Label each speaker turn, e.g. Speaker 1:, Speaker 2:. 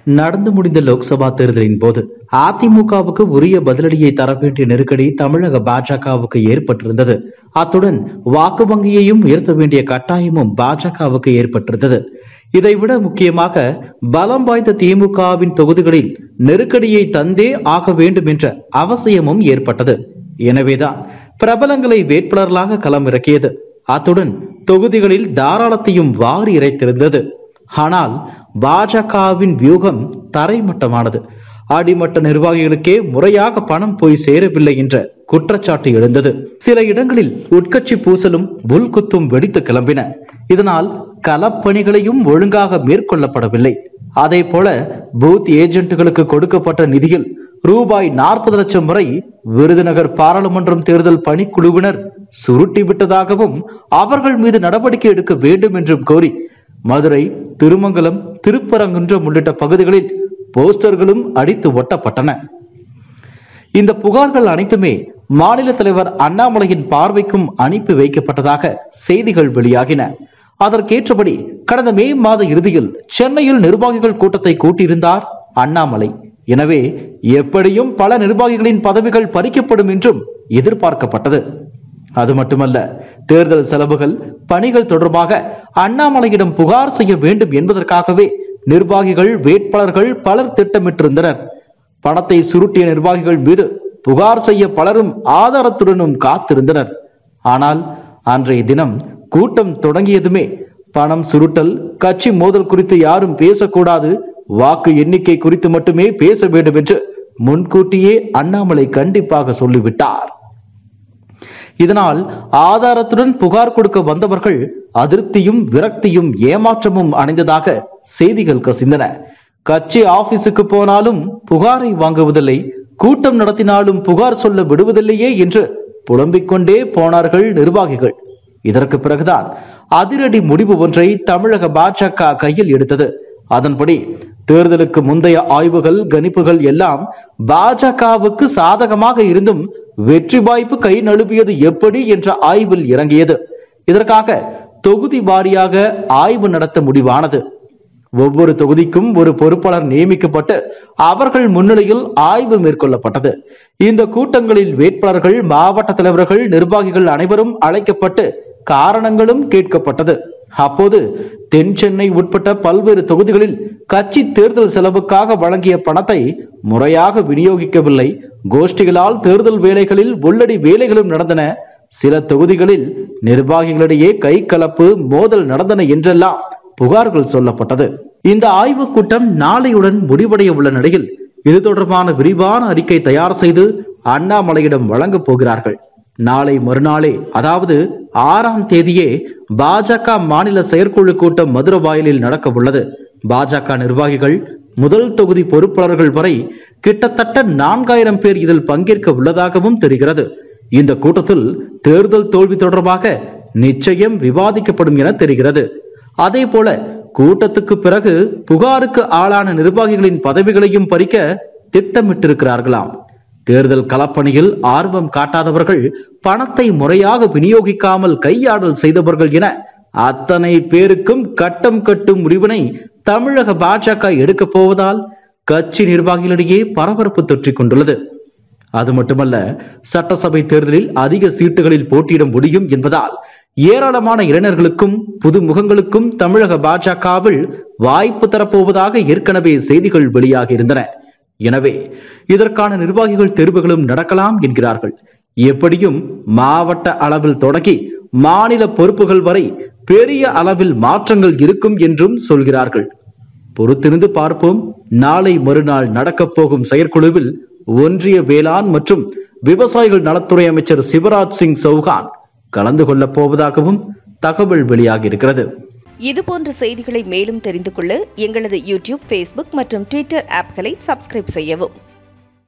Speaker 1: நடந்து முடிந்த லோக்சபா தேர்தலின் போது அதிமுகவுக்கு உரிய பதிலடியை தர வேண்டிய நெருக்கடி தமிழக பாஜகவுக்கு ஏற்பட்டிருந்தது அத்துடன் வாக்கு வங்கியையும் உயர்த்த வேண்டிய கட்டாயமும் பாஜகவுக்கு ஏற்பட்டிருந்தது இதைவிட முக்கியமாக பலம் வாய்ந்த திமுகவின் தொகுதிகளில் நெருக்கடியை தந்தே ஆக வேண்டும் என்ற அவசியமும் ஏற்பட்டது எனவேதான் பிரபலங்களை வேட்பாளர்களாக களமிறக்கியது அத்துடன் தொகுதிகளில் தாராளத்தையும் வாரி இறைத்திருந்தது ஆனால் பாஜகவின் வியூகம் தரைமட்டமானது அடிமட்ட நிர்வாகிகளுக்கே முறையாக பணம் போய் சேரவில்லை என்ற குற்றச்சாட்டு எழுந்தது சில இடங்களில் உட்கட்சி பூசலும் புல்குத்தும் வெடித்து கிளம்பின இதனால் களப்பணிகளையும் ஒழுங்காக மேற்கொள்ளப்படவில்லை அதே போல பூத் ஏஜென்ட்டுகளுக்கு கொடுக்கப்பட்ட நிதியில் ரூபாய் நாற்பது லட்சம் வரை விருதுநகர் பாராளுமன்றம் தேர்தல் பணிக்குழுவினர் சுருட்டி விட்டதாகவும் அவர்கள் மீது நடவடிக்கை எடுக்க வேண்டும் என்றும் கோரி மதுரை திருமங்கலம் திருப்பரங்குன்றம் உள்ளிட்ட பகுதிகளில் போஸ்டர்களும் அடித்து ஒட்டப்பட்டன இந்த புகார்கள் அனைத்துமே மாநில தலைவர் அண்ணாமலையின் பார்வைக்கும் அனுப்பி வைக்கப்பட்டதாக செய்திகள் வெளியாகின அதற்கேற்றபடி கடந்த மே மாத இறுதியில் சென்னையில் நிர்வாகிகள் கூட்டத்தை கூட்டியிருந்தார் அண்ணாமலை எனவே எப்படியும் பல நிர்வாகிகளின் பதவிகள் பறிக்கப்படும் என்றும் எதிர்பார்க்கப்பட்டது அது மட்டுமல்ல தேர்தல் செலவுகள் பணிகள் தொடர்பாக அண்ணாமலையிடம் புகார் செய்ய வேண்டும் என்பதற்காகவே நிர்வாகிகள் வேட்பாளர்கள் பலர் திட்டமிட்டிருந்தனர் பணத்தை சுருட்டிய நிர்வாகிகள் மீது புகார் செய்ய பலரும் ஆதாரத்துடனும் காத்திருந்தனர் ஆனால் அன்றைய தினம் கூட்டம் தொடங்கியதுமே பணம் சுருட்டல் கட்சி மோதல் குறித்து யாரும் பேசக்கூடாது வாக்கு எண்ணிக்கை குறித்து மட்டுமே பேச வேண்டும் என்று முன்கூட்டியே அண்ணாமலை கண்டிப்பாக சொல்லிவிட்டார் இதனால் ஆதாரத்துடன் புகார் கொடுக்க வந்தவர்கள் அதிருப்தியும் விரக்தியும் ஏமாற்றமும் அடைந்ததாக செய்திகள் கசிந்தன கட்சி ஆபீஸுக்கு போனாலும் புகாரை வாங்குவதில்லை கூட்டம் நடத்தினாலும் புகார் சொல்ல விடுவதில்லையே என்று புலம்பிக் கொண்டே போனார்கள் நிர்வாகிகள் இதற்கு பிறகுதான் அதிரடி முடிவு ஒன்றை தமிழக பாஜக கையில் எடுத்தது அதன்படி தேர்தலுக்கு முந்தைய ஆய்வுகள் கணிப்புகள் எல்லாம் பாஜகவுக்கு சாதகமாக இருந்தும் வெற்றி வாய்ப்பு கை நழுவியது எப்படி என்ற ஆய்வில் இறங்கியது இதற்காக தொகுதி வாரியாக ஆய்வு நடத்த முடிவானது ஒவ்வொரு தொகுதிக்கும் ஒரு பொறுப்பாளர் நியமிக்கப்பட்டு அவர்கள் முன்னிலையில் ஆய்வு மேற்கொள்ளப்பட்டது இந்த கூட்டங்களில் வேட்பாளர்கள் மாவட்ட தலைவர்கள் நிர்வாகிகள் அனைவரும் அழைக்கப்பட்டு காரணங்களும் கேட்கப்பட்டது அப்போது தென் சென்னை உட்பட்ட பல்வேறு தொகுதிகளில் கட்சி தேர்தல் செலவுக்காக வழங்கிய பணத்தை முறையாக விநியோகிக்கவில்லை கோஷ்டிகளால் தேர்தல் வேலைகளில் உள்ளடி வேலைகளும் நடந்தன சில தொகுதிகளில் நிர்வாகிகளிடையே கை கலப்பு மோதல் நடந்தன என்றெல்லாம் புகார்கள் சொல்லப்பட்டது இந்த ஆய்வுக் கூட்டம் நாளையுடன் முடிவடைய உள்ள நிலையில் இது தொடர்பான விரிவான அறிக்கை தயார் செய்து அண்ணாமலையிடம் வழங்கப் போகிறார்கள் நாளை மறுநாளே அதாவது ஆறாம் தேதியே பாஜக மாநில செயற்குழு கூட்டம் மதுரவாயலில் நடக்க உள்ளது பாஜக நிர்வாகிகள் முதல் தொகுதி பொறுப்பாளர்கள் வரை கிட்டத்தட்ட நான்காயிரம் பேர் இதில் பங்கேற்க உள்ளதாகவும் தெரிகிறது இந்த கூட்டத்தில் தேர்தல் தோல்வி தொடர்பாக நிச்சயம் விவாதிக்கப்படும் என தெரிகிறது அதே போல கூட்டத்துக்கு பிறகு புகாருக்கு ஆளான நிர்வாகிகளின் பதவிகளையும் பறிக்க திட்டமிட்டிருக்கிறார்களாம் தேர்தல் களப்பணியில் ஆர்வம் காட்டாதவர்கள் பணத்தை முறையாக விநியோகிக்காமல் கையாடல் செய்தவர்கள் என அத்தனை பேருக்கும் கட்டம் கட்டும் முடிவினை தமிழக பாஜக எடுக்கப் போவதால் கட்சி நிர்வாகிகளிடையே பரபரப்பு தொற்றிக் கொண்டுள்ளது அது மட்டுமல்ல சட்டசபை தேர்தலில் அதிக சீட்டுகளில் போட்டியிட முடியும் என்பதால் ஏராளமான இளைஞர்களுக்கும் புது முகங்களுக்கும் தமிழக பாஜகவில் வாய்ப்பு தரப்போவதாக ஏற்கனவே செய்திகள் வெளியாகி இருந்தன எனவே இதற்கான நிர்வாகிகள் தேர்வுகளும் நடக்கலாம் என்கிறார்கள் எப்படியும் மாவட்ட அளவில் தொடங்கி மாநில பொறுப்புகள் வரை பெரிய அளவில் மாற்றங்கள் இருக்கும் என்றும் சொல்கிறார்கள் பொறுத்திருந்து பார்ப்போம் நாளை மறுநாள் நடக்கப் போகும் செயற்குழுவில் ஒன்றிய வேளாண் மற்றும் விவசாயிகள் நலத்துறை அமைச்சர் சிவராஜ் சிங் சௌகான் கலந்து கொள்ளப் போவதாகவும் தகவல் வெளியாகி இருக்கிறது
Speaker 2: இதுபோன்ற செய்திகளை மேலும் தெரிந்து கொள்ள எங்களது யூடியூப் ஃபேஸ்புக் மற்றும் ட்விட்டர் ஆப்களை சப்ஸ்கிரைப் செய்யவும்